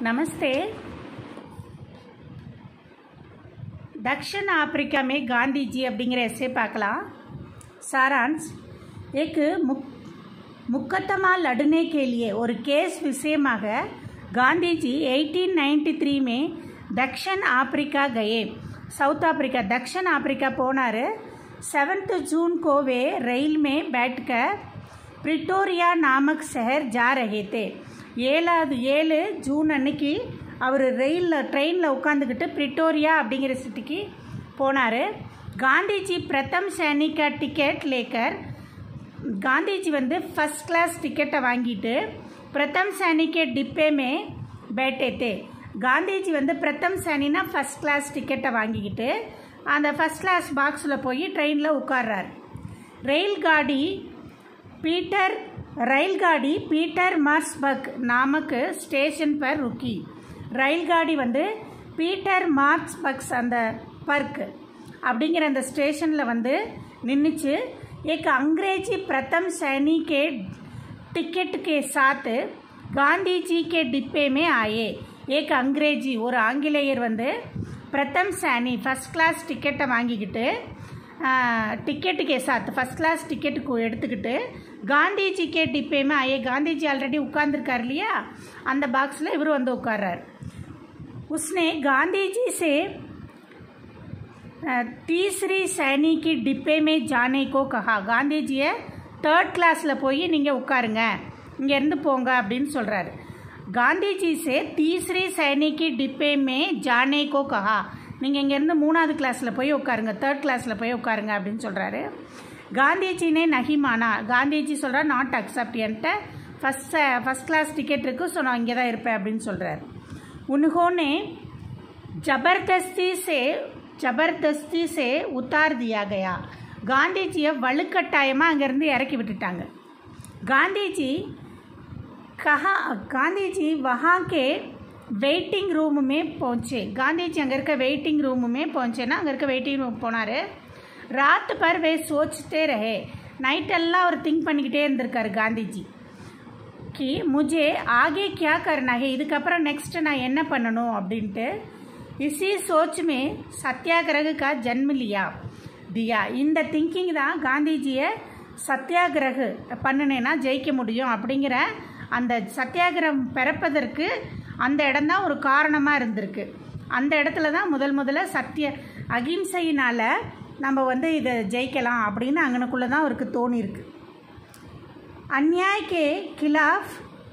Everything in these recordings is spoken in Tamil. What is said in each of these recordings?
नमस्ते दक्षिण अफ्रीका में गांधी जी அப்படிங்கிற எஸ்ஸே பார்க்கலாம் सारांश एक मुक मुकदमा लड़ने के लिए ஒரு கேஸ் விஷயமாக गांधी जी 1893 में दक्षिण अफ्रीका गए साउथ अफ्रीका दक्षिण अफ्रीका போனார் सेवन्थ जून को वे रेल में बैठकर प्रिटोरिया नामक शहर जा रहे थे ஏழாவது ஏழு ஜூன் அன்னைக்கு அவர் ரயிலில் ட்ரெயினில் உட்காந்துக்கிட்டு பிரிட்டோரியா அப்படிங்கிற சிட்டிக்கு போனார் காந்திஜி பிரதம் சைனிகா டிக்கெட் லேக்கர் காந்திஜி வந்து ஃபஸ்ட் கிளாஸ் டிக்கெட்டை வாங்கிட்டு பிரதம் சைனிகே டிப்பேமே பேட்டே காந்திஜி வந்து பிரதம் சைனினா ஃபஸ்ட் கிளாஸ் டிக்கெட்டை வாங்கிக்கிட்டு அந்த ஃபஸ்ட் கிளாஸ் பாக்ஸில் போய் ட்ரெயினில் உட்கார்றார் ரயில் காடி पीटर ரயில்காடி பீட்டர் மார்ஸ்பர்க் நாமக்கு ஸ்டேஷன் பர் ருக்கி ரயில்காடி வந்து பீட்டர் மார்க்ஸ்பர்க்ஸ் அந்த பர்க் அப்படிங்கிற அந்த ஸ்டேஷனில் வந்து நின்றுச்சு एक अंग्रेजी प्रथम सैनी के टिकट के साथ गांधी जी के डिब्बे में आए एक अंग्रेजी ஒரு ஆங்கிலேயர் வந்து பிரதம் சானி ஃபஸ்ட் கிளாஸ் டிக்கெட்டை வாங்கிக்கிட்டு டிக்கெட்டுக்கே சாத் ஃபஸ்ட் கிளாஸ் டிக்கெட்டுக்கு எடுத்துக்கிட்டு காந்திஜிக்கே டிப்பேமே ஐயே காந்திஜி ஆல்ரெடி உட்கார்ந்துருக்கார் இல்லையா அந்த பாக்ஸில் இவர் வந்து உட்கார்றார் உஸ்னே காந்திஜி சே तीसरी सैनी की डिब्बे में जाने को कहा காந்திஜியை தேர்ட் கிளாஸில் போய் நீங்கள் உட்காருங்க இங்கேருந்து போங்க அப்படின்னு சொல்கிறாரு காந்திஜி சே தீஸ்ரி சைனிக்கு டிப்பே மே ஜானே கோ கஹா நீங்கள் இங்கேருந்து மூணாவது கிளாஸில் போய் உட்காருங்க தேர்ட் கிளாஸில் போய் உட்காருங்க அப்படின்னு சொல்கிறாரு காந்திஜினே நகிமானா காந்திஜி சொல்கிறா நாட் அக்செப்ட் என்கிட்ட ஃபஸ்ட் ஃபஸ்ட் கிளாஸ் டிக்கெட் இருக்குது ஸோ நான் இங்கே தான் இருப்பேன் அப்படின்னு சொல்கிறாரு உன்ஹோனே ஜபர்தஸ்தி சே ஜபர்தஸ்தி சே உத்தார் தியா கயா காந்திஜியை வலுக்கட்டாயமாக அங்கேருந்து இறக்கி விட்டுட்டாங்க காந்திஜி कहा गांधी जी वहाँ के வெயிட்டிங் ரூமுமே போச்சு காந்திஜி அங்கே இருக்க வெயிட்டிங் ரூமுமே போச்சுன்னா அங்கே இருக்க வெயிட்டிங் ரூம் போனார் ராத் பர் வே சோச்சிட்டே ரஹே நைட்டெல்லாம் அவர் திங்க் பண்ணிக்கிட்டே இருந்திருக்காரு காந்திஜி கி முஜே ஆகே கியா கர்னா ஹே இதுக்கப்புறம் நெக்ஸ்ட் நான் என்ன பண்ணணும் அப்படின்ட்டு இசி சோச்சுமே சத்தியாகிரக கா ஜன்ம லியா தியா இந்த திங்கிங் தான் காந்திஜியை சத்தியாகிரகு பண்ணினேன்னா ஜெயிக்க முடியும் அப்படிங்கிற அந்த சத்தியாகிரகம் பிறப்பதற்கு அந்த இடம்தான் ஒரு காரணமாக இருந்திருக்கு அந்த இடத்துல தான் முதல் முதல்ல சத்திய அகிம்சையினால் நம்ம வந்து இதை ஜெயிக்கலாம் அப்படின்னு அங்கனக்குள்ளே தான் அவருக்கு தோணியிருக்கு அந்நியாய்க்கே கிலாஃப்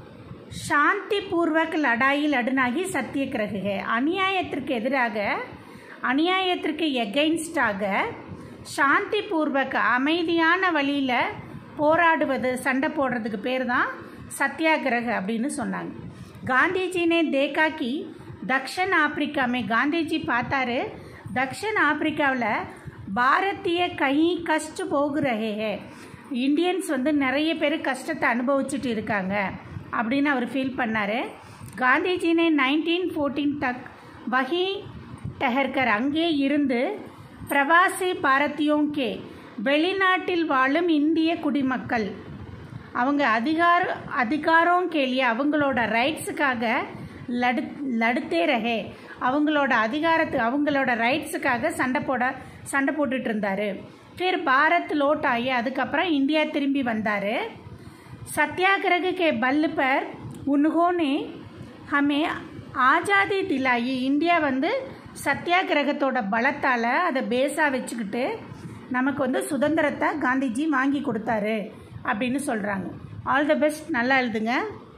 சாந்தி பூர்வக் லடாயி லடுனாகி சத்தியகிரகு அநியாயத்திற்கு எதிராக அநியாயத்திற்கு எகெயின்ஸ்டாக சாந்தி பூர்வக் அமைதியான வழியில் போராடுவது சண்டை போடுறதுக்கு பேர் தான் சத்தியாகிரக அப்படின்னு சொன்னாங்க காந்திஜினே தேக்கா கி தக்ஷன் ஆப்பிரிக்காமே காந்திஜி பார்த்தாரு தக்ஷன் ஆப்பிரிக்காவில் பாரதிய கை கஷ்ட போகுறஹே இந்தியன்ஸ் வந்து நிறைய பேர் கஷ்டத்தை அனுபவிச்சுட்டு இருக்காங்க அப்படின்னு அவர் ஃபீல் பண்ணார் காந்திஜினே நைன்டீன் ஃபோர்டீன் தக் வகி டெஹர்கர் அங்கே இருந்து பிரவாசி பாரதியோம் கே வெளிநாட்டில் வாழும் இந்திய குடிமக்கள் அவங்க அதிகார அதிகாரம் கேள்வி அவங்களோட ரைட்ஸுக்காக லடு லடுத்தே ரஹே அவங்களோட அதிகாரத்து அவங்களோட ரைட்ஸுக்காக சண்டை போட சண்டை போட்டுட்டு இருந்தார் फिर பாரத் லோட் ஆகி அதுக்கப்புறம் இந்தியா திரும்பி வந்தார் சத்தியாகிரக கே பல் பர் உன்ஹோனே ஹமே ஆஜாதி திலாயி இந்தியா வந்து சத்தியாகிரகத்தோட பலத்தால் அதை பேஸாக வச்சுக்கிட்டு நமக்கு வந்து சுதந்திரத்தை காந்திஜி வாங்கி கொடுத்தாரு அப்படின்னு சொல்கிறாங்க ஆல் த பெஸ்ட் நல்லா எழுதுங்க